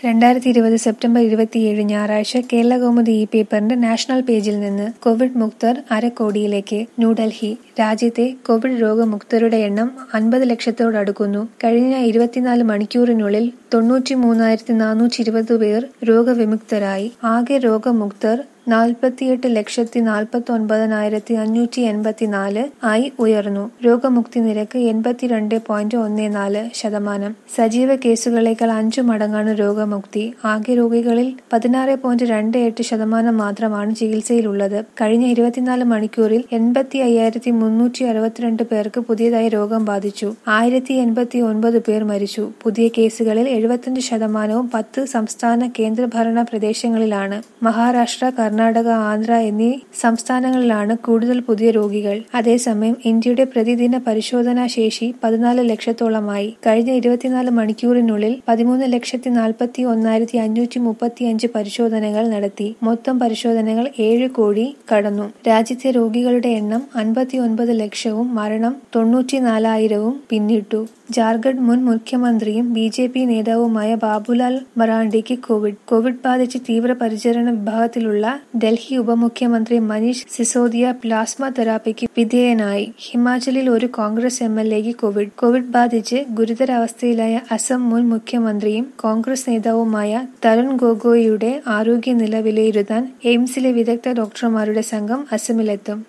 രണ്ടായിരത്തി ഇരുപത് സെപ്റ്റംബർ ഇരുപത്തിയേഴ് ഞായറാഴ്ച കേരളകൗമുദി ഈ പേപ്പറിന്റെ നാഷണൽ പേജിൽ നിന്ന് കോവിഡ് മുക്തർ അരക്കോടിയിലേക്ക് ന്യൂഡൽഹി രാജ്യത്തെ കോവിഡ് രോഗമുക്തരുടെ എണ്ണം അൻപത് ലക്ഷത്തോടടുക്കുന്നു കഴിഞ്ഞ ഇരുപത്തിനാല് മണിക്കൂറിനുള്ളിൽ തൊണ്ണൂറ്റി മൂന്നായിരത്തി നാനൂറ്റി ഇരുപത് പേർ രോഗവിമുക്തരായി ആകെ രോഗമുക്തർ നാൽപ്പത്തിയെട്ട് ലക്ഷത്തി നാൽപ്പത്തി ഒൻപതിനായിരത്തി അഞ്ഞൂറ്റി എൺപത്തിനാല് ആയി ഉയർന്നു രോഗമുക്തി നിരക്ക് എൺപത്തിരണ്ട് പോയിന്റ് ഒന്ന് നാല് ശതമാനം സജീവ കേസുകളേക്കാൾ അഞ്ചു മടങ്ങാണ് രോഗമുക്തി ആകെ രോഗികളിൽ പതിനാറ് പോയിന്റ് രണ്ട് എട്ട് ശതമാനം മാത്രമാണ് ചികിത്സയിലുള്ളത് കഴിഞ്ഞ ഇരുപത്തിനാല് മണിക്കൂറിൽ എൺപത്തി അയ്യായിരത്തി മുന്നൂറ്റി അറുപത്തിരണ്ട് പേർക്ക് പുതിയതായി രോഗം ബാധിച്ചു ആയിരത്തി എൺപത്തി ഒൻപത് പേർ മരിച്ചു പുതിയ കേസുകളിൽ എഴുപത്തിയഞ്ച് ശതമാനവും പത്ത് സംസ്ഥാന കേന്ദ്രഭരണ പ്രദേശങ്ങളിലാണ് മഹാരാഷ്ട്ര കർണാടക ആന്ധ്ര എന്നീ സംസ്ഥാനങ്ങളിലാണ് കൂടുതൽ പുതിയ രോഗികൾ അതേസമയം ഇന്ത്യയുടെ പ്രതിദിന പരിശോധനാ ശേഷി പതിനാല് ലക്ഷത്തോളമായി കഴിഞ്ഞ ഇരുപത്തിനാല് മണിക്കൂറിനുള്ളിൽ പതിമൂന്ന് ലക്ഷത്തി നാൽപ്പത്തി ഒന്നായിരത്തി അഞ്ഞൂറ്റി മുപ്പത്തി അഞ്ച് പരിശോധനകൾ നടത്തി മൊത്തം പരിശോധനകൾ ഏഴ് കോടി കടന്നു രാജ്യത്തെ രോഗികളുടെ എണ്ണം അൻപത്തി ഒൻപത് ലക്ഷവും മരണം തൊണ്ണൂറ്റിനാലായിരവും പിന്നിട്ടു ജാർഖണ്ഡ് മുൻ മുഖ്യമന്ത്രിയും ബി ജെ പി നേതാവുമായ ബാബുലാൽ മറാണ്ടിക്ക് കോവിഡ് കോവിഡ് ബാധിച്ച് തീവ്രപരിചരണ വിഭാഗത്തിലുള്ള ഡൽഹി ഉപമുഖ്യമന്ത്രി മനീഷ് സിസോദിയ പ്ലാസ്മ തെറാപ്പിക്ക് വിധേയനായി ഹിമാചലിൽ ഒരു കോൺഗ്രസ് എം എൽ എക്ക് കോവിഡ് കോവിഡ് ബാധിച്ച് ഗുരുതരാവസ്ഥയിലായ അസം മുൻ മുഖ്യമന്ത്രിയും കോൺഗ്രസ് നേതാവുമായ തരുൺ ഗൊഗോയിയുടെ ആരോഗ്യനില വിലയിരുത്താൻ എയിംസിലെ വിദഗ്ധ ഡോക്ടർമാരുടെ സംഘം അസമിലെത്തും